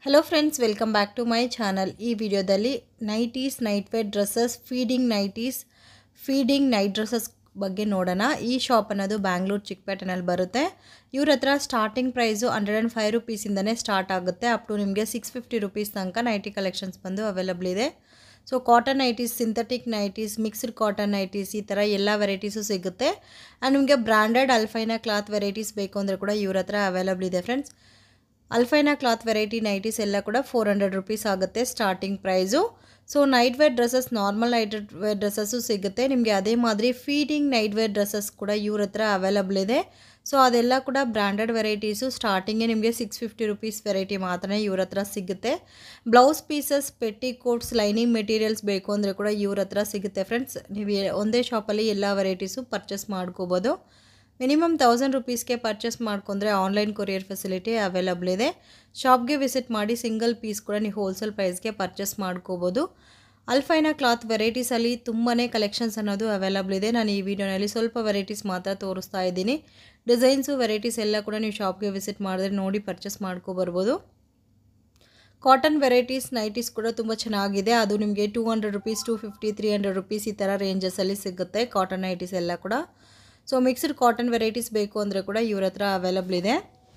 Hello friends welcome back to my channel ಈ ವಿಡಿಯೋದಲ್ಲಿ nighties night wear dresses feeding nighties feeding night dresses ಬಗ್ಗೆ ನೋಡೋಣ ಈ shop ಅನ್ನೋದು ಬ್ಯಾಂಗ್ಳೂರು ಚಿಕ್ಕಪೇಟೆನಲ್ಲಿ ಬರುತ್ತೆ ಇವ್ರ ಹತ್ರ starting price hundred and five ರುಪೀಸಿಂದನೇ ಸ್ಟಾರ್ಟ್ ಆಗುತ್ತೆ ಅಪ್ ಟು ನಿಮಗೆ ಸಿಕ್ಸ್ ಫಿಫ್ಟಿ ರುಪೀಸ್ ತನಕ ನೈಟಿ ಕಲೆಕ್ಷನ್ಸ್ ಬಂದು ಅವೈಲಬಲ್ ಇದೆ so cotton nighties synthetic nighties mixed cotton nighties ಈ ಥರ ಎಲ್ಲ ವೆರೈಟೀಸು ಸಿಗುತ್ತೆ ಆ್ಯಂಡ್ ನಿಮಗೆ ಬ್ರ್ಯಾಂಡೆಡ್ ಅಲ್ಫೈನ ಕ್ಲಾತ್ ವೆರೈಟೀಸ್ ಬೇಕು ಅಂದರೆ ಕೂಡ ಇವ್ರ ಹತ್ರ ಅವೈಲಬಲ್ ಇದೆ friends alpine cloth variety nighties ಎಲ್ಲ ಕೂಡ ಫೋರ್ ಹಂಡ್ರೆಡ್ ರುಪೀಸ್ ಆಗುತ್ತೆ starting price so night wear dresses normal night wear dresses ಸಿಗುತ್ತೆ ನಿಮಗೆ ಅದೇ ಮಾದರಿ ಫೀಡಿಂಗ್ ನೈಟ್ ವೇರ್ ಡ್ರೆಸ್ಸಸ್ ಕೂಡ ಇವ್ರ ಹತ್ರ ಅವೈಲಬಲ್ ಇದೆ ಸೊ ಅದೆಲ್ಲ ಕೂಡ ಬ್ರ್ಯಾಂಡೆಡ್ ವೆರೈಟೀಸು ಸ್ಟಾರ್ಟಿಂಗೇ ನಿಮಗೆ ಸಿಕ್ಸ್ ಫಿಫ್ಟಿ ರುಪೀಸ್ ವೆರೈಟಿ ಮಾತ್ರ ಇವ್ರ ಹತ್ರ ಸಿಗುತ್ತೆ blouse pieces petticoats lining materials ಬೇಕು ಅಂದರೆ ಕೂಡ ಇವ್ರ ಹತ್ರ ಸಿಗುತ್ತೆ ಫ್ರೆಂಡ್ಸ್ ನೀವು ಎ- ಒಂದೇ ಶಾಪಲ್ಲಿ ಎಲ್ಲ ವೆರೈಟೀಸು ಪರ್ಚೇಸ್ ಮಾಡ್ಕೋಬೋದು ಮಿನಿಮಮ್ ತೌಸಂಡ್ ರುಪೀಸ್ಗೆ ಪರ್ಚೇಸ್ ಮಾಡ್ಕೊಂಡ್ರೆ ಆನ್ಲೈನ್ ಕೊರಿಯರ್ ಫೆಸಿಲಿಟಿ ಅವೈಲಬಲ್ ಇದೆ ಶಾಪ್ಗೆ ವಿಸಿಟ್ ಮಾಡಿ ಸಿಂಗಲ್ ಪೀಸ್ ಕೂಡ ನೀವು ಹೋಲ್ಸೇಲ್ ಪ್ರೈಸ್ಗೆ ಪರ್ಚೇಸ್ ಮಾಡ್ಕೋಬೋದು ಅಲ್ಫೈನ ಕ್ಲಾತ್ ವೆರೈಟೀಸಲ್ಲಿ ತುಂಬಾ ಕಲೆಕ್ಷನ್ಸ್ ಅನ್ನೋದು ಅವೈಲಬಲ್ ಇದೆ ನಾನು ಈ ವಿಡಿಯೋನಲ್ಲಿ ಸ್ವಲ್ಪ ವೆರೈಟೀಸ್ ಮಾತ್ರ ತೋರಿಸ್ತಾ ಇದ್ದೀನಿ ಡಿಸೈನ್ಸು ವೆರೈಟೀಸ್ ಎಲ್ಲ ಕೂಡ ನೀವು ಶಾಪ್ಗೆ ವಿಸಿಟ್ ಮಾಡಿದ್ರೆ ನೋಡಿ ಪರ್ಚೇಸ್ ಮಾಡ್ಕೊಬರ್ಬೋದು ಕಾಟನ್ ವೆರೈಟೀಸ್ ನೈಟೀಸ್ ಕೂಡ ತುಂಬ ಚೆನ್ನಾಗಿದೆ ಅದು ನಿಮಗೆ two hundred rupees two fifty three hundred rupees ಈ ಥರ ರೇಂಜಸಲ್ಲಿ ಸಿಗುತ್ತೆ ಕಾಟನ್ ನೈಟೀಸ್ ಎಲ್ಲ ಕೂಡ ಸೊ ಮಿಕ್ಸ್ಡ್ ಕಾಟನ್ ವೆರೈಟೀಸ್ ಬೇಕು ಅಂದರೆ ಕೂಡ ಇವ್ರ ಹತ್ರ ಅವೈಲಬಲ್ ಇದೆ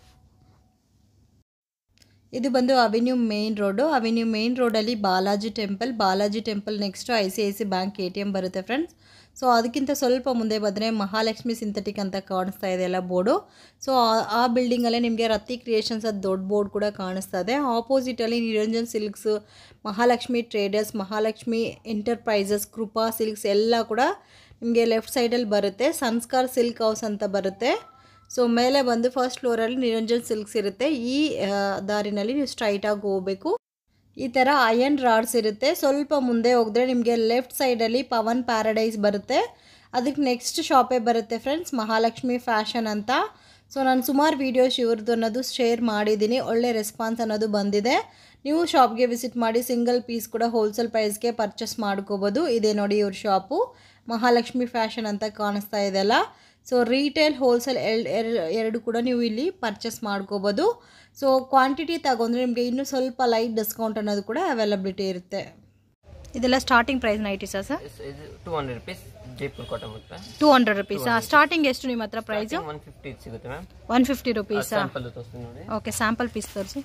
ಇದು ಬಂದು Avenue Main Road Avenue Main ರೋಡಲ್ಲಿ Balaji temple Balaji temple next I C I C bank A T M ಬರುತ್ತೆ ಫ್ರೆಂಡ್ಸ್ ಸೊ ಅದಕ್ಕಿಂತ ಸ್ವಲ್ಪ ಮುಂದೆ ಬಂದರೆ ಮಹಾಲಕ್ಷ್ಮಿ ಸಿಂಥೆಟಿಕ್ ಅಂತ ಕಾಣಿಸ್ತಾ ಇದೆ ಎಲ್ಲ ಬೋರ್ಡು ಸೊ ಆ ಬಿಲ್ಡಿಂಗಲ್ಲೇ ನಿಮಗೆ ರತ್ತಿ ಕ್ರಿಯೇಷನ್ಸ್ ಅದು ದೊಡ್ಡ ಬೋರ್ಡ್ ಕೂಡ ಕಾಣಿಸ್ತಾ ಇದೆ ಆಪೋಸಿಟಲ್ಲಿ Niranjan Silks Mahalakshmi Traders Mahalakshmi Enterprises Krupa Silks ಎಲ್ಲ ಕೂಡ ನಿಮಗೆ ಲೆಫ್ಟ್ ಸೈಡಲ್ಲಿ ಬರುತ್ತೆ ಸಂಸ್ಕಾರ್ ಸಿಲ್ಕ್ ಹೌಸ್ ಅಂತ ಬರುತ್ತೆ ಸೊ ಮೇಲೆ ಬಂದು ಫಸ್ಟ್ ಫ್ಲೋರಲ್ಲಿ ನಿರಂಜನ್ ಸಿಲ್ಕ್ಸ್ ಇರುತ್ತೆ ಈ ಆ, ದಾರಿನಲ್ಲಿ ನೀವು ಸ್ಟ್ರೈಟಾಗಿ ಹೋಗಬೇಕು ಈ ಥರ ಅಯನ್ ರಾಡ್ಸ್ ಇರುತ್ತೆ ಸ್ವಲ್ಪ ಮುಂದೆ ಹೋಗಿದ್ರೆ ನಿಮಗೆ ಲೆಫ್ಟ್ ಸೈಡಲ್ಲಿ ಪವನ್ ಪ್ಯಾರಡೈಸ್ ಬರುತ್ತೆ ಅದಕ್ಕೆ ನೆಕ್ಸ್ಟ್ ಶಾಪೇ ಬರುತ್ತೆ ಫ್ರೆಂಡ್ಸ್ ಮಹಾಲಕ್ಷ್ಮಿ ಫ್ಯಾಷನ್ ಅಂತ ಸೊ ನಾನು ಸುಮಾರು ವೀಡಿಯೋಸ್ ಇವ್ರದ್ದು ಅನ್ನೋದು ಶೇರ್ ಮಾಡಿದ್ದೀನಿ ಒಳ್ಳೆ ರೆಸ್ಪಾನ್ಸ್ ಅನ್ನೋದು ಬಂದಿದೆ ನೀವು ಶಾಪ್ಗೆ ವಿಸಿಟ್ ಮಾಡಿ ಸಿಂಗಲ್ ಪೀಸ್ ಕೂಡ ಹೋಲ್ಸೇಲ್ ಪ್ರೈಸ್ಗೆ ಪರ್ಚೇಸ್ ಮಾಡ್ಕೋಬೋದು ಇದೆ ನೋಡಿ ಇವ್ರ ಶಾಪು ಮಹಾಲಕ್ಷ್ಮಿ ಫ್ಯಾಷನ್ ಅಂತ ಕಾಣಿಸ್ತಾ ಇದೆಲ್ಲ ಸೊ ರೀಟೇಲ್ ಹೋಲ್ಸೇಲ್ ಎಲ್ ಎರಡು ಕೂಡ ನೀವು ಇಲ್ಲಿ ಪರ್ಚೇಸ್ ಮಾಡ್ಕೋಬೋದು ಸೊ ಕ್ವಾಂಟಿಟಿ ತಗೊಂಡ್ರೆ ನಿಮಗೆ ಇನ್ನೂ ಸ್ವಲ್ಪ ಲೈಟ್ ಡಿಸ್ಕೌಂಟ್ ಅನ್ನೋದು ಕೂಡ ಅವೈಲಬಿಲಿಟಿ ಇರುತ್ತೆ ಇದೆಲ್ಲ ಸ್ಟಾರ್ಟಿಂಗ್ ಪ್ರೈಸ್ ನೈಟಿಸಾ ಸರ್ ಇದು two hundred rupees Jaipur cotton ಬರುತ್ತೆ ಟೂ ಹಂಡ್ರೆಡ್ ರುಪೀಸಾ ಸ್ಟಾರ್ಟಿಂಗ್ ಎಷ್ಟು ನಿಮ್ಮ ಹತ್ರ ಪ್ರೈಸು ಒನ್ ಫಿಫ್ಟಿ ಸಿಗುತ್ತೆ ಮ್ಯಾಮ್ ಒನ್ ಫಿಫ್ಟಿ ರುಪೀಸಾ ಸ್ಯಾಂಪಲ್ ತೋರಿಸ್ತೀನಿ ನೋಡಿ ಓಕೆ ಸ್ಯಾಂಪಲ್ ಪೀಸ್ ತೋರಿಸಿ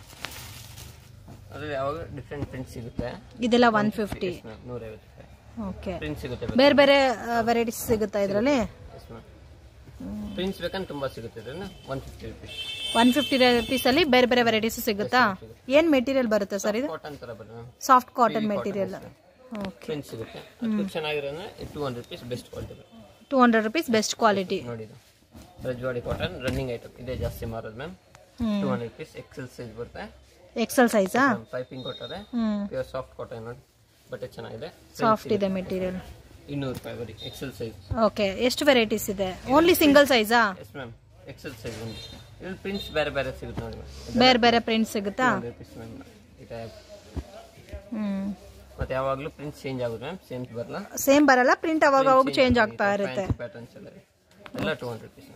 ಅದ್ರಲ್ಲಿ ಯಾವಾಗ ಡಿಫ್ರೆಂಟ್ ಪ್ರಿಂಟ್ ಸಿಗುತ್ತೆ ಇದೆಲ್ಲ ಒನ್ ಫಿಫ್ಟಿ ಮ್ಯಾಮ್ ನೂರೈವತ್ತು ರೂಪಾಯಿ ಓಕೆ ಪ್ರಿಂಟ್ ಸಿಗುತ್ತೆ ಬೇರೆ ಬೇರೆ ವೆರೈಟೀಸ್ ಸಿಗುತ್ತಾ ಇದರಲ್ಲಿ ಎಸ್ ಮ್ಯಾಮ್ ಪ್ರಿಂಟ್ಸ್ ಬೇಕಂದ್ರೆ ತುಂಬಾ ಸಿಗುತ್ತೆ ಇದನ್ನ one fifty rupees one fifty ರುಪೀಸಲ್ಲಿ ಬೇರೆ ಬೇರೆ ವೆರೈಟೀಸ್ ಸಿಗುತ್ತಾ ಏನು ಮೆಟೀರಿಯಲ್ ಬರುತ್ತೆ ಸರ್ ಇದು ಕಾಟನ್ ತರ ಬರುತ್ತೆ ma'am soft cotton material okay print ಸಿಗುತ್ತೆ ಅದಕ್ಕೆ ಚೆನ್ನಾಗಿರೋದ್ರೆ two hundred rupees best quality ಬರುತ್ತೆ two hundred rupees best quality ನೋಡಿ ಇದು ರಜ್ವಾಡಿ ಕಾಟನ್ ರನ್ನಿಂಗ್ ಐಟಮ್ ಇದೇ ಜಾಸ್ತಿ ಮಾರೋದು ma'am hmm. Two hundred rupees XL size ಬರುತ್ತೆ ಎಕ್ಸೆಲ್ ಸೈಜಾ ಪೈಪಿಂಗ್ ಕೊಟ್ಟಾರೆ ಹ್ಮ್ ಪ್ಯೂರ್ ಸಾಫ್ಟ್ ಕಾಟನ್ ನೋಡಿ ಬಟ್ಟೆ ಚೆನ್ನಾಗಿದೆ ಸಾಫ್ಟ್ ಇದೆ ಮೆಟೀರಿಯಲ್ ಇನ್ನೂರು ರೂಪಾಯಿ ಬರೀ ಎಕ್ಸೆಲ್ ಸೈಜ್ ಓಕೆ ಎಷ್ಟು ವೆರೈಟೀಸ್ ಇದೆ ಓನ್ಲಿ ಸಿಂಗಲ್ ಸೈಜಾ ಎಸ್ ಮ್ಯಾಮ್ ಎಕ್ಸೆಲ್ ಸೈಜ್ ಒಂದು ಇಲ್ಲಿ ಪ್ರಿಂಟ್ಸ್ ಬೇರೆ ಬೇರೆ ಸಿಗುತ್ತೆ ನೋಡಿ ಬೇರೆ ಬೇರೆ ಪ್ರಿಂಟ್ ಸಿಗುತ್ತಾ ಹಂಡ್ರೆಡ್ ರುಪೀಸ್ ಮ್ಯಾಮ್ ಈ ಟೈಪ್ ಹ್ಮ್ ಮತ್ತೆ ಯಾವಾಗಲೂ ಪ್ರಿಂಟ್ಸ್ ಚೇಂಜ್ ಆಗುತ್ತೆ ಮ್ಯಾಮ್ ಸೇಮ್ ಬರಲ್ಲ ಸೇಮ್ ಬರಲ್ಲ ಪ್ರಿಂಟ್ ಅವಾಗ ಅವಾಗ ಚೇಂಜ್ ಆಗ್ತಾ ಇರುತ್ತೆ ಪ್ಯಾಟರ್ನ್ಸ್ ಎಲ್ಲ ಎಲ್ಲ ಟೂ ಹಂಡ್ರೆಡ್ ರುಪೀಸ್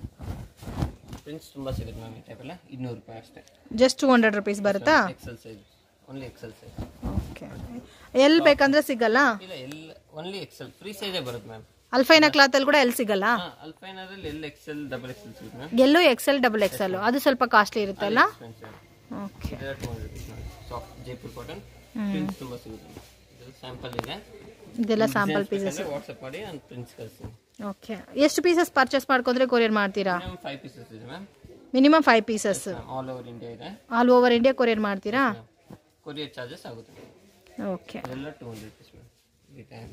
ಪ್ರಿಂಟ್ಸ್ ತುಂಬ ಸಿಗುತ್ತೆ ಮ್ಯಾಮ್ ಈ ಟೈಪ್ ಎಲ್ಲ ಇನ್ನೂರು ರೂಪಾಯಿ ಅಷ್ಟೇ ಜಸ್ಟ್ ಟೂ ಹಂಡ್ರೆಡ್ ರುಪೀಸ್ ಬರುತ್ತಾ XL size only XL size okay ಎಲ್ಲಿ ಬೇಕಂದ್ರೆ ಸಿಗಲ್ಲ ಇಲ್ಲ ಎಲ್ಲ ಓನ್ಲಿ ಎಕ್ಸೆಲ್ ಫ್ರೀ ಸೈಜೇ ಬರುತ್ತೆ ಮ್ಯಾಮ್ ಅಲ್ಫೈನ ಕ್ಲಾತ್ ಅಲ್ಲಿ ಕೂಡ ಎಲ್ಲಿ ಸಿಗಲ್ಲ ಅಲ್ಫೈನಲ್ಲಿ ಎಲ್ಲ ಎಕ್ಸೆಲ್ ಡಬಲ್ ಎಕ್ಸೆಲ್ ಸಿಗುತ್ತೆ ಮ್ಯಾಮ್ ಎಲ್ಲೂ ಎಕ್ಸೆಲ್ ಡಬಲ್ ಎಕ್ಸೆಲ್ ಅದು ಸ್ವಲ್ಪ ಕಾಸ್ಟ್ಲಿ ಇರುತ್ತಲ್ಲ ಎಕ್ಸ್ಪೆನ್ಸಿವ್ ಓಕೆ ಇದೆಲ್ಲ two hundred rupees ma'am soft Jaipur cotton prints ತುಂಬ ಸಿಗುತ್ತೆ ಇದು ಸ್ಯಾಂಪಲ್ ಇದೆ ಇದೆಲ್ಲ ಸ್ಯಾಂಪಲ್ ಪೀಸಸ್ ವಾಟ್ಸಪ್ ಮಾಡಿ ನಾನು ಪ್ರಿಂಟ್ಸ್ ಕಳಿಸ್ತೀನಿ ಓಕೆ ಎಷ್ಟು ಪೀಸಸ್ ಪರ್ಚೇಸ್ ಮಾಡ್ಕೊಂಡ್ರೆ ಕೊರಿಯರ್ ಮಾಡ್ತೀರಾ ಮ್ಯಾಮ್ ಫೈವ್ ಪೀಸಸ್ ಇದೆ ma'am minimum five pieces all over India ಇದೆ ಆಲ್ ಓವರ್ ಇಂಡಿಯಾ ಕೊರಿಯರ್ ಮಾಡ್ತೀರಾ ಕೊರಿಯರ್ ಚಾರ್ಜಸ್ ಆಗುತ್ತೆ ಓಕೆ ಇದೆಲ್ಲ ಟೂ ಹಂಡ್ರೆಡ್ ರುಪೀಸ್ ಮ್ಯಾಮ್ ಈ ಟೈಮ್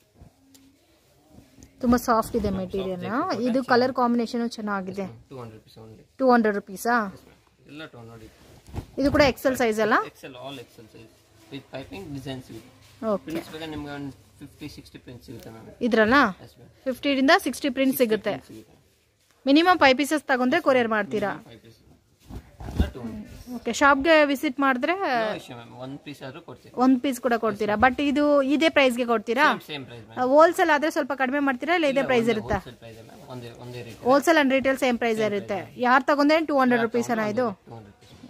ತುಂಬ ಸಾಫ್ಟ್ ಇದೆ ಮೆಟೀರಿಯಲ್ ಇದು ಕಲರ್ ಕಾಂಬಿನೇಷನ್ ಚೆನ್ನಾಗಿದೆ two hundred rupees only two hundred ರುಪೀಸಾ ಎಲ್ಲ ಟೂ ಹಂಡ್ರೆಡ್ ಇದು ಕೂಡ ಎಕ್ಸೆಲ್ ಸೈಜ್ ಅಲ್ಲ XL all XL size with piping design ಸಿಗುತ್ತೆ ಓಕೆ ಪ್ರಿಂಟ್ಸ್ ಬೇಕಾದ್ರೆ ನಿಮ್ಗೆ ಒಂದು ಫಿಫ್ಟಿ ಸಿಕ್ಸ್ಟಿ ಪ್ರಿಂಟ್ಸ್ ಸಿಗುತ್ತೆ ಮ್ಯಾಮ್ ಇದ್ರಲ್ಲ ಎಸ್ ಮ್ಯಾಮ್ ಫಿಫ್ಟಿಯಿಂದ ಸಿಕ್ಸ್ಟಿ ಪ್ರಿಂಟ್ ಸಿಗುತ್ತೆ ಸಿಗುತ್ತೆ ಮಿನಿಮಮ್ ಫೈವ್ ಪೀಸಸ್ ತಗೊಂಡ್ರೆ ಕೊರಿಯರ್ ಮಾಡ್ತೀರಾ ಫೈವ್ ಪೀಸ್ ಎಲ್ಲ ಟೂ ಹಂಡ್ರೆಡ್ ಓಕೆ ಶಾಪ್ಗೆ ವಿಸಿಟ್ ಮಾಡಿದ್ರೆ ವಿಷಯ ಮ್ಯಾಮ್ ಒಂದು ಪೀಸ್ ಆದರೂ ಕೊಡ್ತೀವಿ ಒಂದು ಪೀಸ್ ಕೂಡ ಕೊಡ್ತೀರಾ ಬಟ್ ಇದು ಇದೇ ಪ್ರೈಸ್ಗೆ ಕೊಡ್ತೀರಾ ಸೇಮ್ ಪ್ರೈಸ್ ಮ್ಯಾಮ್ ಹೋಲ್ಸೇಲ್ ಆದ್ರೆ ಸ್ವಲ್ಪ ಕಡಿಮೆ ಮಾಡ್ತೀರಾ ಇಲ್ಲ ಇದೇ ಪ್ರೈಸ್ ಇರುತ್ತಾ ಹೋಲ್ಸೇಲ್ ಪ್ರೈಸ್ ಮ್ಯಾಮ್ ಒಂದೇ ಒಂದೇ rate wholesale and retail same price ಇರುತ್ತೆ ಯಾರು ತಗೊಂಡ್ರೆ ಟೂ ಹಂಡ್ರೆಡ್ ರುಪೀಸ್ ಅನ್ನ ಇದು ಟೂ ಹಂಡ್ರೆಡ್ ರುಪೀಸ್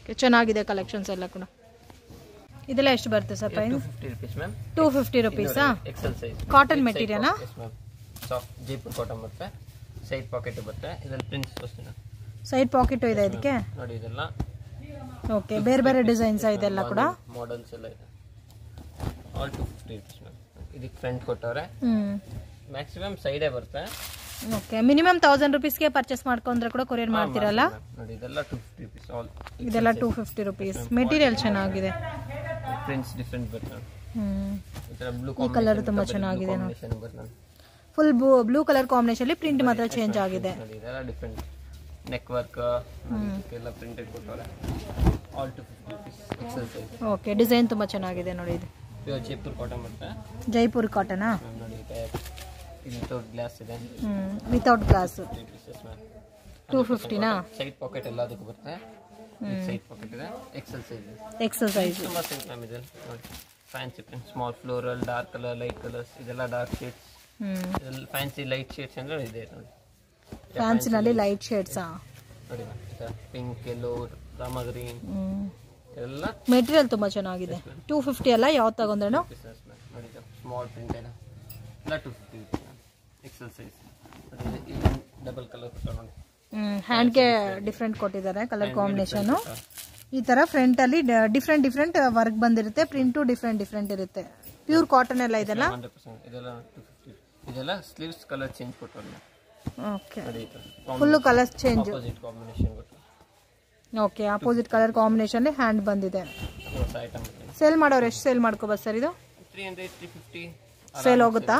ಓಕೆ ಚೆನ್ನಾಗಿದೆ ಕಲೆಕ್ಷನ್ಸ್ ಎಲ್ಲ ಕೂಡ ಇದೆಲ್ಲ ಎಷ್ಟು ಬರುತ್ತೆ sir price two fifty rupees ma'am two fifty ರುಪೀಸಾ ಎಕ್ಸೆಲ್ ಸೈಜ್ ಕಾಟನ್ ಮೆಟೀರಿಯಲಾ ಮ್ಯಾಮ್ ಸಾಫ್ಟ್ ಜೈಪುರ್ ಕಾಟನ್ ಬರುತ್ತೆ ಸೈಡ್ ಪಾಕೆಟ್ ಬರುತ್ತೆ ಇದ್ರಲ್ಲಿ ಪ್ರಿಂಟ್ಸ್ ತೋರಿಸ್ತೀನಿ ಸೈಡ್ ಪಾಕೆಟು ಇದೆ ಇದಕ್ಕೆ ನೋಡಿ ಇದೆಲ್ಲ ಓಕೆ ಬೇರೆ ಬೇರೆ ಡಿಸೈನ್ಸ್ ಇದೆಲ್ಲ ಕೂಡ ಮಾಡಲ್ಸ್ ಎಲ್ಲ ಇದೆ all two fifty rupees ma'am ಇದಕ್ಕೆ ಫ್ರಂಟ್ ಕೊಟ್ಟವ್ರೆ ಹ್ಞೂ ಮ್ಯಾಕ್ಸಿಮಮ್ ಸೈಡೇ ಬರುತ್ತೆ ಓಕೆ ಮಿನಿಮಮ್ ತೌಸಂಡ್ ರುಪೀಸ್ಗೆ ಪರ್ಚೇಸ್ ಮಾಡ್ಕೊಂಡ್ರೆ ಕೂಡ ಕೊರಿಯರ್ ಮಾಡ್ತೀರಲ್ಲ ನೋಡಿ ಇದೆಲ್ಲ ಟು ಫಿಫ್ಟಿ ರುಪೀಸ್ ಆಲ್ ಇದೆಲ್ಲ ಟೂ ಫಿಫ್ಟಿ ರುಪೀಸ್ ಮೆಟೀರಿಯಲ್ ಚೆನ್ನಾಗಿದೆ ಪ್ರಿಂಟ್ಸ್ ಡಿಫ್ರೆಂಟ್ ಬರ್ತವೆ ಹ್ಞೂ ಈ ಥರ ಬ್ಲೂ ಈ ಕಲರ್ ತುಂಬ ಚೆನ್ನಾಗಿದೆ ನೋಡಿ ಕಾಂಬಿನೇಷನ್ ಬರ್ತದೆ full blue colour combination print ಮಾತ್ರ ಚೇಂಜ್ ಆಗಿದೆ ನೋಡಿ ಇದೆಲ್ಲ ಡಿಫ್ರೆಂಟ್ ನೆಕ್ ವರ್ಕ್ ಎಲ್ಲ ಪ್ರಿಂಟೆಡ್ ಕೊಟ್ಟವ್ರೆ all two fifty rupees XL size okay design ತುಂಬ ಚೆನ್ನಾಗಿದೆ ನೋಡಿ ಇದು ಪ್ಯೂರ್ ಜೈಪುರ್ ಕಾಟನ್ ಬರುತ್ತೆ ಜೈಪುರ್ ಕಾಟನಾ ಮ್ಯಾಮ್ ನೋಡಿ ಇದೆ ಇದು ವಿತೌಟ್ ಗ್ಲಾಸ್ ಇದೆ ಹ್ಞೂ without glass three pieces ma'am two ಫಿಫ್ಟಿನಾ ಸೈಡ್ ಪಾಕೆಟ್ ಎಲ್ಲದಕ್ಕೂ ಬರುತ್ತೆ ಸೈಡ್ ಪಾಕೆಟ್ ಇದೆ ಎಕ್ಸೆಲ್ ಸೈಜ್ ಎಕ್ಸಸೈಸ್ ತುಂಬ ಸೈಜ್ ಮ್ಯಾಮ್ ಇದೆ ನೋಡಿ fancy print small floral dark colour light colours ಇದೆಲ್ಲ ಡಾರ್ಕ್ ಶೇಡ್ಸ್ ಹ್ಞೂ ಇದೆಲ್ಲ ಫ್ಯಾನ್ಸಿ ಲೈಟ್ ಶೇಡ್ಸ್ ಅಂದ್ರೆ ಇದೆ ನೋಡಿ ಫ್ಯಾನ್ಸಿನಲ್ಲಿ ಲೈಟ್ ಶೇಡ್ಸಾ ನೋಡಿ ಪಿಂಕ್ ಎಲ್ಲೋ ರಾಮ ಗ್ರೀನ್ ಹ್ಞೂ ಎಲ್ಲ ಮೆಟೀರಿಯಲ್ ತುಂಬ ಚೆನ್ನಾಗಿದೆ ಟೂ ಫಿಫ್ಟಿ ಅಲ್ಲ ಯಾವ್ದು ತಗೊಂಡ್ರೇನು ಪೀಸಸ್ ಮ್ಯಾಮ್ ನೋಡಿ ಸ್ಮಾಲ್ ಪ್ರಿಂಟ್ ಎಲ್ಲ ಎಲ್ಲ ಟು ಫಿಫ್ಟಿ ಎಕ್ಸೆಲ್ ಸೈಜ್ ನೋಡಿ ಇದು ಡಬಲ್ ಕಲರ್ ನೋಡಿ ಹ್ಯಾಂಡ್ಗೆ ಡಿಫ್ರೆಂಟ್ ಕೊಟ್ಟಿದ್ದಾರೆ ಕಲರ್ ಕಾಂಬಿನೇಷನು ಈ ಥರ ಫ್ರಂಟಲ್ಲಿ ಡಿಫ್ರೆಂಟ್ ಡಿಫ್ರೆಂಟ್ ವರ್ಕ್ ಬಂದಿರುತ್ತೆ ಪ್ರಿಂಟು ಡಿಫ್ರೆಂಟ್ ಡಿಫ್ರೆಂಟ್ ಇರುತ್ತೆ ಪ್ಯೂರ್ ಕಾಟನ್ ಎಲ್ಲ ಇದೆಲ್ಲ ಹಂಡ್ರೆಡ್ ಪರ್ಸೆಂಟ್ ಇದೆಲ್ಲ ಟು ಫಿಫ್ಟಿ ಇದೆಲ್ಲ ಸ್ಲೀವ್ಸ್ ಕಲರ್ ಚೇಂಜ್ ಕೊಟ್ಟರು ಓಕೆ ನೋಡಿ ಈ ಥರ full colours change opposite combination ಕೊಟ್ಟು okay opposite colour combination hand ಬಂದಿದೆ ಹೊಸ ಐಟಮ್ ಸೇಲ್ ಮಾಡೋರು ಎಷ್ಟು ಸೇಲ್ ಮಾಡ್ಕೋಬೋದು ಸರ್ ಇದು three hundred three fifty sale ಹೋಗುತ್ತಾ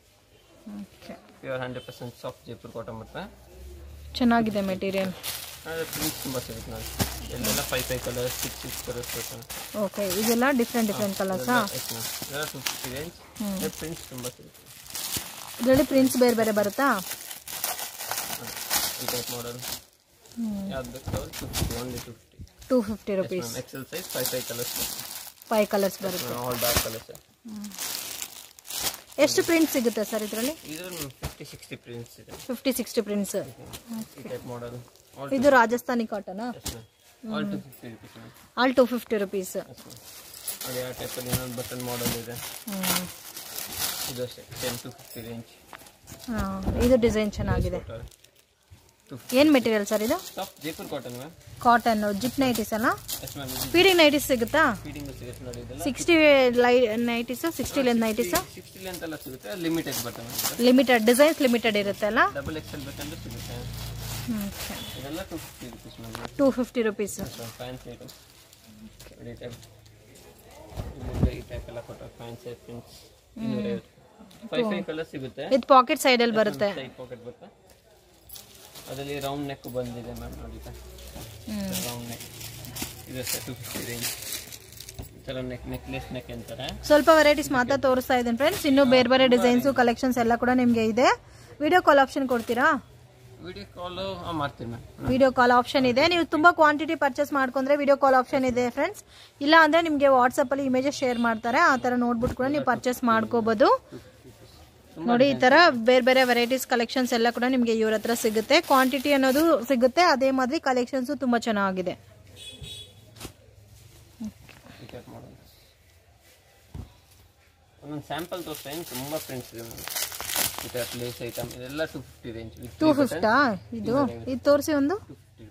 okay pure hundred percent soft Jaipur cotton ಬರುತ್ತೆ ಚೆನ್ನಾಗಿದೆ ಮೆಟೀರಿಯಲ್ ಆದರೆ ಪ್ರಿಂಟ್ಸ್ ತುಂಬ ಸಿಗುತ್ತೆ ನೋಡಿ ಎಲ್ಲೆಲ್ಲ five five colours six six colours ಬರ್ತವೆ ಓಕೆ ಇದೆಲ್ಲ ಡಿಫ್ರೆಂಟ್ ಡಿಫ್ರೆಂಟ್ ಕಲರ್ಸಾ ಎಸ್ ಮ್ಯಾಮ್ ಇದೆಲ್ಲ ಟು ಫಿಫ್ಟಿ ರೇಂಜ್ ಪ್ರಿಂಟ್ಸ್ ತುಂಬ ಸಿಗುತ್ತೆ ಇದರಲ್ಲಿ ಪ್ರಿಂಟ್ಸ್ ಬೇರೆ ಬೇರೆ ಬರುತ್ತಾ ಈ ಟೈಪ್ ಮಾಡಲ್ ಯಾವ್ದು ಬೇಕು two fifty only two fifty two fifty rupees ma'am XL size five five colours five colours ಬರುತ್ತೆ ಆಲ್ ಡಾರ್ಕ್ ಕಲರ್ಸ್ ಎಷ್ಟು ಪ್ರಿಂಟ್ ಸಿಗುತ್ತೆ ಸರ್ ಇದರಲ್ಲಿ ಇದು ಫಿಫ್ಟಿ ಸಿಕ್ಸ್ಟಿ ಪ್ರಿಂಟ್ಸ್ ಇದೆ ಫಿಫ್ಟಿ ಸಿಕ್ಸ್ಟಿ ಪ್ರಿಂಟ್ಸ್ ಈ ಟೈಪ್ ಮಾಡಲ್ ಆಲ್ ಇದು ರಾಜಸ್ಥಾನಿ ಕಾಟನಾ yes ma'am all two fifty rupees ma'am all two fifty rupees yes ma'am ಅದೇ ಆ ಟೈಪಲ್ಲಿ ಇನ್ನೊಂದು ಬಟನ್ ಮಾಡಲ್ ಇದೆ ಇದು ಅಷ್ಟೇ ಟೆನ್ ಟು ಫಿಫ್ಟಿ ರೇಂಜ್ ಇದು ಡಿಸೈನ್ ಚೆನ್ನಾಗಿದೆ ಏನು ಮೆಟೀರಿಯಲ್ ಸರ್ ಇದು soft Jaipur cotton ma'am cotton zip nighties ಅಲ್ಲ ಎಸ್ ಮ್ಯಾಮ್ ಇದು ಫೀಡಿಂಗ್ ನೈಟೀಸ್ ಸಿಗುತ್ತಾ ಫೀಡಿಂಗ್ ಸಿಗುತ್ತೆ ನೋಡಿ ಇದೆಲ್ಲ ಸಿಕ್ಸ್ಟಿ ಲೈ nighties sixty length nighties sixty length ಎಲ್ಲ ಸಿಗುತ್ತೆ limited button limited designs limited ಇರುತ್ತೆ ಅಲ್ಲ ಡಬಲ್ ಎಕ್ಸೆಲ್ ಬೇಕಂದ್ರೆ ಸಿಗುತ್ತೆ ಇದೆಲ್ಲ two fifty rupees ma'am two fifty rupees fancy item ಈ ಟೈಪ್ ಈ ಟೈಪ್ ಎಲ್ಲ ಕೊಟ್ಟ ಫ್ಯಾನ್ಸಿ ಪ್ರಿಂಟ್ಸ್ ಇನ್ನೂರೈವತ್ತು ಫೈವ್ ಫೈವ್ ಕಲರ್ ಸಿಗುತ್ತೆ ಇದು ಪಾಕೆಟ್ ಸೈಡಲ್ಲಿ ಬರುತ್ತೆ ಸೈಡ್ ಪಾಕೆಟ್ ಬರುತ್ತೆ ಅದರಲ್ಲಿ ರೌಂಡ್ ನೆಕ್ ಬಂದಿದೆ ಮ್ಯಾಮ್ ನೋಡಿ ರೌಂಡ್ ನೆಕ್ ಇದು ಅಷ್ಟೇ ಟು ಫಿಫ್ಟಿ ರೇಂಜ್ ಈ ಥರ ನೆಕ್ ನೆಕ್ಲೆಸ್ ನೆಕ್ ಅಂತಾರೆ ಸ್ವಲ್ಪ ವೆರೈಟೀಸ್ ಮಾತ್ರ ತೋರಿಸ್ತಾ ಇದ್ದೀನಿ ಫ್ರೆಂಡ್ಸ್ ಇನ್ನೂ ಬೇರೆ ಬೇರೆ ಡಿಸೈನ್ಸು ಕಲೆಕ್ಷನ್ಸ್ ಎಲ್ಲ ಕೂಡ ನಿಮಗೆ ಇದೆ ವಿಡಿಯೋ ಕಾಲ್ ಆಪ್ಷನ್ ಕೊಡ್ತೀರಾ ವಿಡಿಯೋ ಕಾಲು ಮಾಡ್ತೀನಿ ಮ್ಯಾಮ್ ವಿಡಿಯೋ ಕಾಲ್ ಆಪ್ಷನ್ ಇದೆ ನೀವು ತುಂಬಾ ಕ್ವಾಂಟಿಟಿ ಪರ್ಚೇಸ್ ಮಾಡ್ಕೊಂಡ್ರೆ ವಿಡಿಯೋ ಕಾಲ್ ಆಪ್ಷನ್ ಇದೆ ಫ್ರೆಂಡ್ಸ್ ಇಲ್ಲ ಅಂದ್ರೆ ನಿಮಗೆ ವಾಟ್ಸಪ್ ಅಲ್ಲಿ ಇಮೇಜಸ್ ಶೇರ್ ಮಾಡ್ತಾರೆ ಆ ತರ ನೋಡ್ಬಿಟ್ಟು ಕೂಡ ನೀವು ಪರ್ಚೇಸ್ ಮಾಡ್ಕೋಬಹುದು ನೋಡಿ ಈ ತರ ಬೇರೆ ಬೇರೆ ವೆರೈಟೀಸ್ ಕಲೆಕ್ಷನ್ಸ್ ಎಲ್ಲ ಕೂಡ ನಿಮಗೆ ಇವ್ರ ಹತ್ರ ಸಿಗುತ್ತೆ ಕ್ವಾಂಟಿಟಿ ಅನ್ನೋದು ಸಿಗುತ್ತೆ ಅದೇ ಮಾದರಿ ಕಲೆಕ್ಷನ್ಸ್ ತುಂಬಾ ಚೆನ್ನಾಗಿದೆ ಈ ಟೈಪ್ ಮಾಡೋದು ಒಂದೊಂದು ಸ್ಯಾಂಪಲ್ ತೋರಿಸ್ತೀನಿ ತುಂಬ ಪ್ರಿಂಟ್ಸ್ ಇದೆ ಮ್ಯಾಮ್ ಈ ಟೈಪ್ ಲೇಸ್ ಐಟಮ್ ಇದೆಲ್ಲ two fifty range with two ಫಿಫ್ಟಾ ಇದು ಇದು ತೋರಿಸಿ ಒಂದು ಟು ಫಿಫ್ಟಿ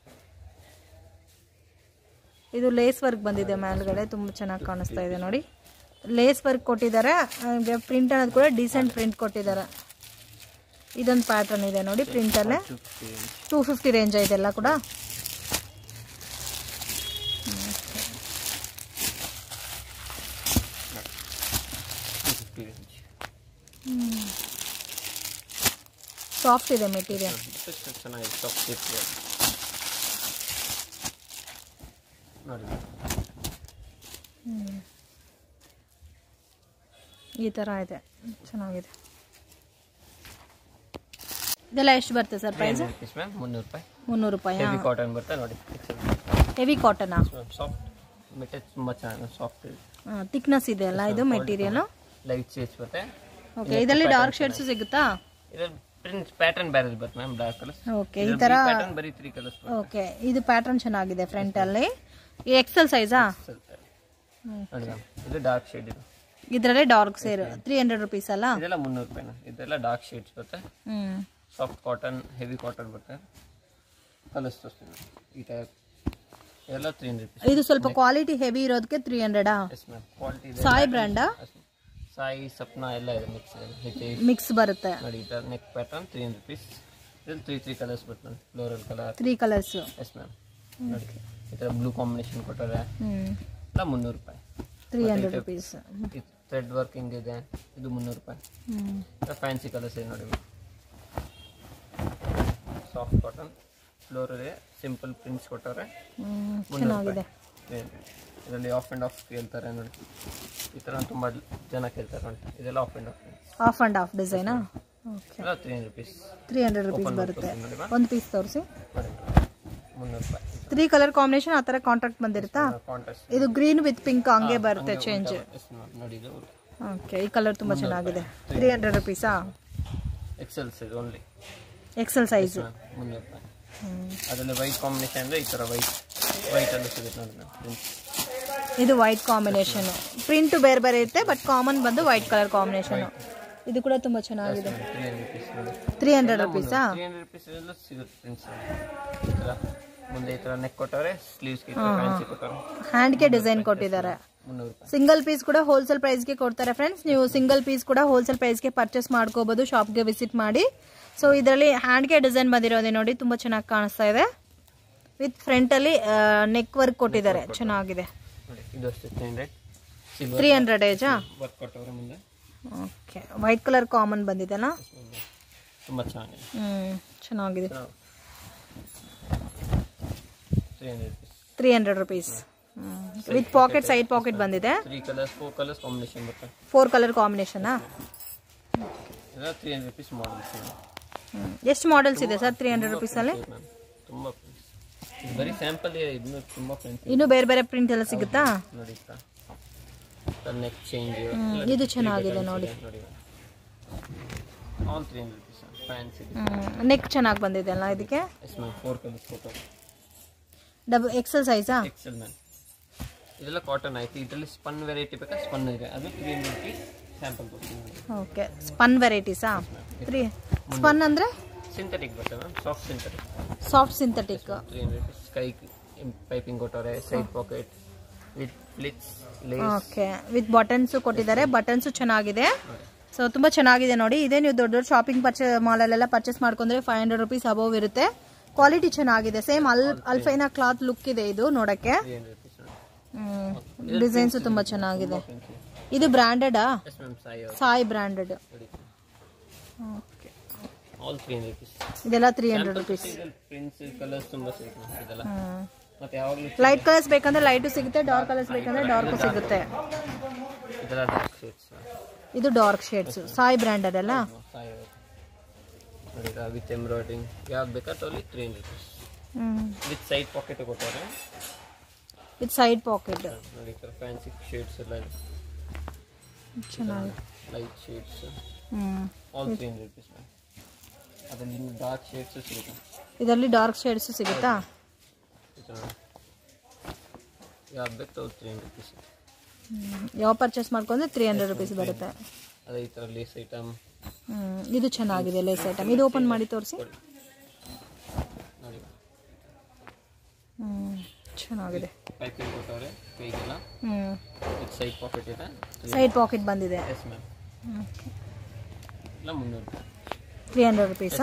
ಇದು ಲೇಸ್ ವರ್ಕ್ ಬಂದಿದೆ ಮೇಲ್ಗಡೆ ತುಂಬಾ ಚೆನ್ನಾಗಿ ಕಾಣಿಸ್ತಾ ಇದೆ ನೋಡಿ ಲೇಸ್ ವರ್ಕ್ ಕೊಟ್ಟಿದ್ದಾರೆ ಪ್ರಿಂಟ್ ಅನ್ನೋದು ಕೂಡ ಡೀಸೆಂಟ್ ಪ್ರಿಂಟ್ ಕೊಟ್ಟಿದ್ದಾರೆ ಇದೊಂದು ಪ್ಯಾಟರ್ನ್ ಇದೆ ನೋಡಿ ಪ್ರಿಂಟಲ್ಲೇ two fifty range two fifty range ಇದೆಲ್ಲ ಕೂಡ ಟು ಫಿಫ್ಟಿ ರೇಂಜ್ ಸಾಫ್ಟ್ ಇದೆ ಮೆಟೀರಿಯಲ್ ಎಷ್ಟು ಚೆನ್ನಾಗಿದೆ ಸಾಫ್ಟ್ ಸೇಫ್ಟಿ ನೋಡಿ ಈ ಥರ ಇದೆ ಚೆನ್ನಾಗಿದೆ ಇದೆಲ್ಲ ಎಷ್ಟು ಬರುತ್ತೆ ಸರ್ ಪ್ರೈಸ್ ರುಪೀಸ್ ಮ್ಯಾಮ್ ಮುನ್ನೂರು ರೂಪಾಯಿ ಮುನ್ನೂರು ರೂಪಾಯಿ ಹೆವಿ ಕಾಟನ್ ಬರುತ್ತೆ ನೋಡಿ ಹೆವಿ ಕಾಟನಾ ಸಾಫ್ಟ್ ಮೆಟೀರಿಯಲ್ ತುಂಬ ಚೆನ್ನಾಗಿ ಸಾಫ್ಟ್ ಇದೆ ಥಿಕ್ನೆಸ್ ಇದೆ ಅಲ್ಲ ಇದು ಮೆಟೀರಿಯಲ್ ಲೈಟ್ ಶೇಡ್ಸ್ ಬರುತ್ತೆ ಓಕೆ ಇದರಲ್ಲಿ ಡಾರ್ಕ್ ಶೇಡ್ಸ್ ಸಿಗುತ್ತಾ ಇದ್ರಲ್ಲಿ ಪ್ರಿಂಟ್ ಪ್ಯಾಟರ್ನ್ ಬೇರೆ ಬರುತ್ತೆ ಮ್ಯಾಮ್ ಡಾರ್ಕ್ ಕಲರ್ಸ್ ಓಕೆ ಈ ಥರ ಪ್ಯಾಟರ್ನ್ ಬರೀ ತ್ರೀ ಕಲರ್ಸ್ ಓಕೆ ಇದು ಪ್ಯಾಟರ್ನ್ ಚೆನ್ನಾಗಿದೆ ಫ್ರಂಟ್ ಅಲ್ಲಿ ಎಕ್ಸೆಲ್ ಸೈಜಾ ನೋಡಿ ಮ್ಯಾಮ್ ಇದು ಡಾರ್ಕ್ ಶೇಡ್ ಇದು ಇದರಲ್ಲೇ ಡಾರ್ಕ್ ಸೇರು ತ್ರೀ ಹಂಡ್ರೆಡ್ ರುಪೀಸ್ ಅಲ್ಲ ಇದೆಲ್ಲ ಮುನ್ನೂರು ರೂಪಾಯಿನ ಇದೆಲ್ಲ ಡಾರ್ಕ್ ಶೇಡ್ಸ್ ಬರುತ್ತೆ ಹ್ಞೂ ಸಾಫ್ಟ್ ಕಾಟನ್ ಹೆವಿ ಕಾಟನ್ ಬರುತ್ತೆ ಕಲರ್ಸ್ ತೋರಿಸ್ತೀನಿ ಈ ಟೈಪ್ ಇದೆಲ್ಲ ತ್ರೀ ಹಂಡ್ರೆಡ್ ರುಪೀಸ್ ಇದು ಸ್ವಲ್ಪ ಕ್ವಾಲಿಟಿ ಹೆವಿ ಇರೋದಕ್ಕೆ ತ್ರೀ ಹಂಡ್ರೆಡಾ ಎಸ್ ಮ್ಯಾಮ್ ಕ್ವಾಲಿಟಿ ಇದೆ ಸಾಯಿ ಬ್ರ್ಯಾಂಡಾ ಸಾಯಿ ಸಪ್ನಾ ಎಲ್ಲ ಇದೆ ಮಿಕ್ಸ್ ಇದೆ ಮಿಕ್ಸ್ ಬರುತ್ತೆ ನೋಡಿ ಈ ಥರ neck pattern three hundred rupees ಇದ್ರಲ್ಲಿ ತ್ರೀ ತ್ರೀ ಕಲರ್ಸ್ ಬರುತ್ತೆ ma'am floral colour three colours yes ma'am ನೋಡಿ ಈ ಥರ ಬ್ಲೂ ಕಾಂಬಿನೇಷನ್ ಕೊಟ್ಟರೆ ಹ್ಞೂ ಎಲ್ಲ ಮುನ್ನೂರು ರೂಪಾಯಿ ತ್ರೀ ಹಂಡ್ರೆಡ್ ರುಪೀಸ್ ಈ ಥ್ರೆಡ್ ವರ್ಕಿಂಗ್ ಇದೆ ಇದು ಮುನ್ನೂರು ರೂಪಾಯಿ ಹ್ಞೂ ಫ್ಯಾನ್ಸಿ ಕಲರ್ಸ್ ಇದೆ ನೋಡಿ ಸಾಫ್ಟ್ ಕಾಟನ್ ಫ್ಲೋರ್ ಇದೆ ಸಿಂಪಲ್ ಪ್ರಿಂಟ್ಸ್ ಕೊಟ್ಟವ್ರೆ ಹ್ಞೂ ಮುನ್ನೂರು ಚೆನ್ನಾಗಿದೆ ರೂಪಾಯಿ ಇದರಲ್ಲಿ ಆಫ್ ಆ್ಯಂಡ್ ಆಫ್ ಕೇಳ್ತಾರೆ ನೋಡಿ ಈ ಥರ ತುಂಬ ಜನ ಕೇಳ್ತಾರೆ ನೋಡಿ ಇದೆಲ್ಲ off and off off and off ಡಿಸೈನಾ ಓಕೆ ಎಲ್ಲ three hundred rupees three hundred rupees ಬರುತ್ತೆ ನೋಡಿ ಒಂದು ಪೀಸ್ ತೋರಿಸಿ ನೋಡಿ ಮುನ್ನೂರು ರೂಪಾಯಿ ತ್ರೀ ಕಲರ್ ಕಾಂಬಿನೇಷನ್ ಆ ಥರ ಕಾಂಟ್ರಾಕ್ಟ್ ಬಂದಿರುತ್ತಾ ಕಾಂಟ್ರಾಸ್ಟ್ ಇದು ಗ್ರೀನ್ ವಿತ್ ಪಿಂಕ್ ಹಂಗೆ ಬರುತ್ತೆ ಚೇಂಜ್ ನೋಡಿ ಇದು ಓಕೆ ಈ ಕಲರ್ ತುಂಬ ಚೆನ್ನಾಗಿದೆ ತ್ರೀ ಹಂಡ್ರೆಡ್ ರುಪೀಸಾ XL size only XL size ಮುನ್ನೂರು ರೂಪಾಯಿ ಅದರಲ್ಲಿ ವೈಟ್ ಕಾಂಬಿನೇಷನ್ ಅಂದರೆ ಈ ಥರ ವೈಟ್ ವೈಟಲ್ಲೂ ಸಿಗುತ್ತೆ ನೋಡಿ ಮ್ಯಾಮ್ ಪ್ರಿಂಟ್ಸ್ ಇದು ವೈಟ್ ಕಾಂಬಿನೇಷನ್ ಪ್ರಿಂಟ್ ಬೇರೆ ಬೇರೆ ಇರುತ್ತೆ ಬಟ್ ಕಾಮನ್ ಬಂದು ವೈಟ್ ಕಲರ್ ಕಾಂಬಿನೇಷನ್ ಇದು ಕೂಡ ತುಂಬ ಚೆನ್ನಾಗಿದೆ ತ್ರೀ ಹಂಡ್ರೆಡ್ ರುಪೀಸ್ ನೋಡಿ ತ್ರೀ ಹಂಡ್ರೆಡ್ ರುಪೀಸಾ ತ್ರೀ ಹಂಡ್ರೆಡ್ ರುಪೀಸ್ ಎಲ್ಲ ಸಿಗುತ್ತೆ ಪ್ರಿಂಟ್ಸ್ ಈ ಥರ ಮುಂದೆ ಈ ಥರ ನೆಕ್ ಕೊಟ್ಟವ್ರೆ ಸ್ಲೀವ್ಸ್ಗೆ ಫ್ಯಾನ್ಸಿ ಕೊಟ್ಟವ್ರೆ ಹ್ಯಾಂಡ್ಗೆ ಡಿಸೈನ್ ಕೊಟ್ಟಿದ್ದಾರೆ ಮುನ್ನೂರು ರೂಪಾಯಿ ಸಿಂಗಲ್ ಪೀಸ್ ಕೂಡ ಹೋಲ್ಸೇಲ್ ಪ್ರೈಸ್ಗೆ ಕೊಡ್ತಾರೆ ಫ್ರೆಂಡ್ಸ್ ನೀವು ಸಿಂಗಲ್ ಪೀಸ್ ಕೂಡ ಹೋಲ್ಸೇಲ್ ಪ್ರೈಸ್ಗೆ ಪರ್ಚೇಸ್ ಮಾಡ್ಕೋಬೋದು ಶಾಪ್ಗೆ ವಿಸಿಟ್ ಮಾಡಿ ಸೊ ಇದರಲ್ಲಿ ಹ್ಯಾಂಡ್ಗೆ ಡಿಸೈನ್ ಬಂದಿರೋದೇ ನೋಡಿ ತುಂಬ ಚೆನ್ನಾಗಿ ಕಾಣಿಸ್ತಾ ಇದೆ ವಿತ್ ಫ್ರಂಟಲ್ಲಿ ನೆಕ್ ವರ್ಕ್ ಕೊಟ್ಟಿದ್ದಾರೆ ಚೆನ್ನಾಗಿದೆ ನೋಡಿ ಇದು ಅಷ್ಟೇ three hundred silver three hundred ಏಜಾ ವರ್ಕ್ ಕೊಟ್ಟವ್ರೆ ಮುಂದೆ ಓಕೆ ವೈಟ್ ಕಲರ್ ಕಾಮನ್ ಬಂದಿದೆನಾ ತುಂಬ ಚೆನ್ನಾಗಿದೆ ಹ್ಞೂ ಚೆನ್ನಾಗಿದೆ three hundred rupees three hundred rupees with pocket side pocket ಬಂದಿದೆ three colours four colours combination ಬರುತ್ತೆ ಫೋರ್ ಕಲರ್ ಕಾಂಬಿನೇಷನಾ ಎಲ್ಲ ತ್ರೀ ಹಂಡ್ರೆಡ್ ರುಪೀಸ್ ಮಾಡಲ್ಸ್ ಎಷ್ಟು ಮಾಡೆಲ್ಸ್ ಇದೆ ಸರ್ ತ್ರೀ ಹಂಡ್ರೆಡ್ ರುಪೀಸಲ್ಲಿ ಮ್ಯಾಮ್ ತುಂಬ ಪ್ರಿಂಟ್ಸ್ ಇದು ಬರೀ ಸ್ಯಾಂಪಲ್ ಇನ್ನೂ ತುಂಬ ಪ್ರಿಂಟ್ಸ್ ಇನ್ನೂ ಬೇರೆ ಬೇರೆ ಪ್ರಿಂಟ್ ಎಲ್ಲ ಸಿಗುತ್ತಾ ನೋಡಿ ನೆಕ್ ಚೇಂಜ್ ಇದು ಚೆನ್ನಾಗಿದೆ ನೋಡಿ ನೋಡಿ all three hundred rupees fancy neck ಚೆನ್ನಾಗಿ ಬಂದಿದೆ ಅಲ್ಲ ಇದಕ್ಕೆ yes ma'am four colours photo double XL ಸೈಜಾ ಎಕ್ಸೆಲ್ ಮ್ಯಾಮ್ ಇದೆಲ್ಲ ಕಾಟನ್ ಆಯ್ತು ಇದರಲ್ಲಿ ಸ್ಪನ್ ವೆರೈಟಿ ಬೇಕಾ ಸ್ಪನ್ ಇದೆ ಅದು ತ್ರೀ ಹಂಡ್ರೆಡ್ ರುಪೀಸ್ ಸ್ಯಾಂಪಲ್ ಕೊಡ್ತೀನಿ ಓಕೆ ಸ್ಪನ್ ವೆರೈಟೀಸಾ ತ್ರೀ ಸ್ಪನ್ ಅಂದರೆ ಸಿಂಥೆಟಿಕ್ ಬರುತ್ತೆ ma'am soft synthetic soft synthetic three hundred rupees ಕೈ ಪೈಪಿಂಗ್ ಕೊಟ್ಟವ್ರೆ side pocket with pleats lace okay with buttons ಕೊಟ್ಟಿದ್ದಾರೆ ಬಟನ್ಸು ಚೆನ್ನಾಗಿದೆ ಸೊ ತುಂಬ ಚೆನ್ನಾಗಿದೆ ನೋಡಿ ಇದೇ ನೀವು ದೊಡ್ಡ ದೊಡ್ಡ ಶಾಪಿಂಗ್ ಪರ್ಚೇ ಮಾಲಲ್ಲೆಲ್ಲ ಪರ್ಚೇಸ್ ಮಾಡ್ಕೊಂಡ್ರೆ ಫೈವ್ ಹಂಡ್ರೆಡ್ ರುಪೀಸ್ ಅಬೋವ್ ಇರುತ್ತೆ ಕ್ವಾಲಿಟಿ ಚೆನ್ನಾಗಿದೆ ಸೇಮ್ ಅಲ್ ಅಲ್ಫೈನ ಕ್ಲಾತ್ ಲುಕ್ ಇದೆ ಇದು ನೋಡಕ್ಕೆ ತ್ರೀ ಹಂಡ್ರೆಡ್ ರುಪೀಸ್ ಡಿಸೈನ್ಸು ತುಂಬ ಚೆನ್ನಾಗಿದೆ ಇದು ಬ್ರ್ಯಾಂಡೆಡಾ ಎಸ್ ಮ್ಯಾಮ್ ಸಾಯಿ ಅವರು ಸಾಯಿ ಬ್ರ್ಯಾಂಡೆಡ್ ನೋಡಿ ಆಲ್ ತ್ರೀ ಹಂಡ್ರೆಡ್ ರುಪೀಸ್ ಇದೆಲ್ಲ three hundred rupees prints colours ತುಂಬ ಸಿಗುತ್ತೆ ಮ್ಯಾಮ್ ಇದೆಲ್ಲ ಮತ್ತೆ ಯಾವಾಗಲೂ ಲೈಟ್ ಕಲರ್ಸ್ ಬೇಕಂದ್ರೆ ಲೈಟು ಸಿಗುತ್ತೆ ಡಾರ್ಕ್ ಕಲರ್ಸ್ ಬೇಕಂದ್ರೆ ಡಾರ್ಕು ಸಿಗುತ್ತೆ ಇದೆಲ್ಲ ಡಾರ್ಕ್ ಶೇಡ್ಸ್ ಇದು ಡಾರ್ಕ್ ಶೇಡ್ಸ್ ಸಾಯಿ ಬ್ರ್ಯಾಂಡೆಡ್ ಅಲ್ಲ ಸಾಯಿ ಅವರು ನೋಡಿ ವಿತ್ ಎಂಬ್ರಾಯ್ಡ್ರಿಂಗ್ ಯಾವ್ದು ಬೇಕಾದ್ರೆ ಅಲ್ಲಿ three hundred rupees with side pocket ಕೊಟ್ಟವ್ರೆ ಇದು ಸೈಡ್ ಪಾಕೆಟ್ ನೋಡಿ ಫ್ಯಾನ್ಸಿ ಶೇಡ್ಸ್ ಎಲ್ಲ ಇದೆ ಚೆನ್ನಾಗಿ light shades hmm all three hundred rupees ma'am ಅದರಲ್ಲಿ ಇನ್ನು ಡಾರ್ಕ್ ಶೇಡ್ಸ್ ಸಿಗುತ್ತೆ ಇದರಲ್ಲಿ ಡಾರ್ಕ್ ಶೇಡ್ಸ್ ಸಿಗುತ್ತಾ ಯಾವ್ದು ಬೇಕು ತ್ರೀ ಹಂಡ್ರೆಡ್ ರುಪೀಸ್ ಹ್ಮ್. ಯಾವ ಪರ್ಚೇಸ್ ಮಾಡ್ಕೊಂಡ್ರೆ ತ್ರೀ ಹಂಡ್ರೆಡ್ ರುಪೀಸ್ ಬರುತ್ತೆ ಅದೇ ಈ ಥರ ಲೇಸ್ ಐಟಮ್ ಹ್ಮ್. ಇದು ಚೆನ್ನಾಗಿದೆ ಲೇಸ್ ಐಟಮ್ ಇದು ಓಪನ್ ಮಾಡಿ ತೋರಿಸಿ ನೋಡಿ ಹ್ಮ್ ಚೆನ್ನಾಗಿದೆ ಪೈಪಿಂಗ್ ಕೊಟ್ಟವ್ರೆ ಕೈಗೆಲ್ಲ ಹ್ಮ್ ವಿತ್ ಸೈಡ್ ಪಾಕೆಟ್ ಇದೆ ಸೈಡ್ ಪಾಕೆಟ್ ಬಂದಿದೆ ಎಸ್ ಮ್ಯಾಮ್ ಎಲ್ಲ ಮುನ್ನೂರು ರೂಪಾಯಿ ತ್ರೀ ಹಂಡ್ರೆಡ್ ರುಪೀಸಾ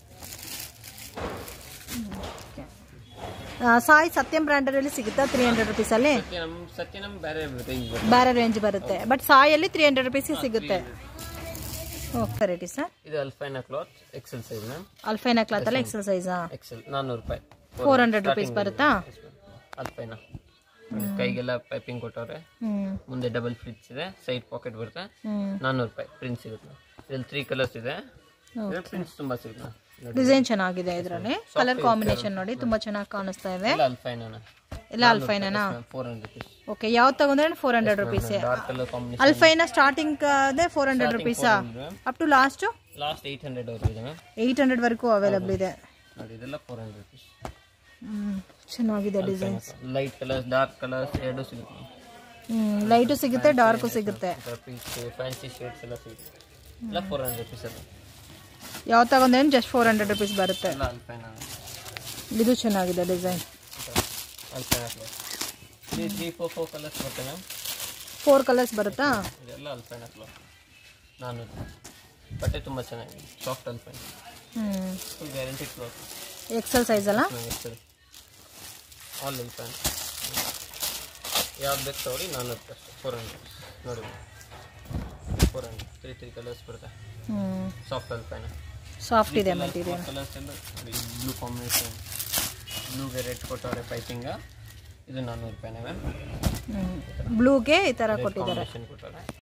ಸಾಯಿ ಸತ್ಯಂ ಬ್ರ್ಯಾಂಡಲ್ಲಿ ಸಿಗುತ್ತಾ ತ್ರೀ ಹಂಡ್ರೆಡ್ ರುಪೀಸಲ್ಲಿ ಸತ್ಯ ನಮ್ಮ ಸತ್ಯ ನಮ್ಮ ಬೇರೆ ರೇಂಜ್ ಬರುತ್ತೆ ಬೇರೆ ರೇಂಜ್ ಬರುತ್ತೆ ಬಟ್ ಸಾಯಲ್ಲಿ ತ್ರೀ ಹಂಡ್ರೆಡ್ ರುಪೀಸಿಗೆ ಸಿಗುತ್ತೆ ಓಕೆ ವೆರೈಟಿ ಸರ್ ಇದು alpine cloth XL size ma'am alpine cloth ಅಲ್ಲ ಎಕ್ಸೆಲ್ ಸೈಜಾ ಎಕ್ಸೆಲ್ ನಾನ್ನೂರು ರೂಪಾಯಿ ಫೋರ್ ಹಂಡ್ರೆಡ್ ರುಪೀಸ್ ಬರುತ್ತಾ ಅಲ್ಫೈನಾ ಕೈಗೆಲ್ಲ ಪೈಪಿಂಗ್ ಕೊಟ್ಟವ್ರೆ ಹ್ಮ್ ಮುಂದೆ ಡಬಲ್ ಫ್ಲಿಟ್ಸ್ ಇದೆ ಸೈಡ್ ಪಾಕೆಟ್ ಬರುತ್ತೆ ಹ್ಮ್ ನಾನ್ನೂರು ರೂಪಾಯಿ ಪ್ರಿಂಟ್ ಸಿಗುತ್ತೆ ಇದ್ರಲ್ಲಿ ತ್ರೀ ಕಲರ್ಸ್ ಇದೆ ಪ್ರಿಂಟ್ಸ್ ತುಂಬಾ ಸಿಗುತ್ತೆ ನೋಡಿ ಡಿಸೈನ್ ಚೆನ್ನಾಗಿದೆ ಇದರಲ್ಲಿ ಕಲರ್ ಕಾಂಬಿನೇಷನ್ ನೋಡಿ ತುಂಬಾ ಚೆನ್ನಾಗಿ ಕಾಣಿಸ್ತಾ ಇದೆ ಎಲ್ಲ ಅಲ್ಫೈನಾ ಎಲ್ಲ alpine four hundred rupees okay ಯಾವ್ದು ತಗೊಂಡ್ರೆ four hundred rupees dark colour combination alpine starting ಅದೇ ಫೋರ್ ಹಂಡ್ರೆಡ್ ರುಪೀಸಾ up to last last eight hundred ಅವ್ರಿಗೆ ಇದೆ ಮ್ಯಾಮ್ ಏಯ್ಟ್ ಹಂಡ್ರೆಡ್ ವರೆಗೂ ಅವೈಲಬಲ್ ಇದೆ ನೋಡಿ ಇದೆಲ್ಲ ಫೋರ್ ಹಂಡ್ರೆಡ್ ರುಪೀಸ್ ಹ್ಮ್ ಚೆನ್ನಾಗಿದೆ design light colours dark colours ಎರಡು ಸಿಗುತ್ತೆ ಲೈಟು ಸಿಗುತ್ತೆ ಡಾರ್ಕು ಸಿಗುತ್ತೆ ಪೀಚ್ ಫ್ಯಾನ್ಸಿ ಶೇಡ್ಸ್ ಎಲ್ಲ ಸಿಗುತ್ತೆ ಎಲ್ಲ ಫೋರ್ ಹಂಡ್ರೆಡ್ ರುಪೀಸ್ ಅದು ಯಾವ ತಗೊಂಡೇನು ಜಸ್ಟ್ ಫೋರ್ ಹಂಡ್ರೆಡ್ ರುಪೀಸ್ ಬರುತ್ತೆ ಎಲ್ಲ ಅಲ್ಪೈನ ಇದು ಚೆನ್ನಾಗಿದೆ design alpine cloth three three four four colours ಬರುತ್ತೆ ಮ್ಯಾಮ್ ಫೋರ್ ಕಲರ್ಸ್ ಬರುತ್ತಾ ಇದೆಲ್ಲ ಅಲ್ಪೈನ ಕ್ಲಾತ್ ನಾನು ಬಟ್ಟೆ ತುಂಬ ಚೆನ್ನಾಗಿದೆ ಸಾಫ್ಟ್ ಅಲ್ಪೈನ ಹ್ಞೂ full guarantee cloth XL size ಅಲ್ಲ ಸರಿ ಆಲ್ ಅಲ್ಪೈನ ಯಾವ್ದು ಬೇಕು ತಗೊಳ್ಳಿ ನಾನ್ನೂರು ಅಷ್ಟೇ ಫೋರ್ ಹಂಡ್ರೆಡ್ ನೋಡಿ four hundred three three colours ಬರುತ್ತೆ ಹ್ಞೂ ಸಾಫ್ಟ್ ಅಲ್ಪೈನ ಸಾಫ್ಟ್ ಇದೆ ಮೆಟೀರಿಯಲ್ ಕಲರ್ಸ್ ಎಲ್ಲ ಬ್ಲೂ ಕಾಂಬಿನೇಷನ್ ಬ್ಲೂಗೆ ರೆಡ್ ಕೊಟ್ಟವ್ರೆ ಪೈಪಿಂಗ ಇದು ನಾನ್ನೂರು ರೂಪಾಯಿನೇ ಮ್ಯಾಮ್ ಬ್ಲೂಗೆ ಈ ಥರ ಕೊಟ್ಟಿದ್ದಾರೆ ಕಾಂಬಿನೇಷನ್ ಕೊಟ್ಟವ್ರೆ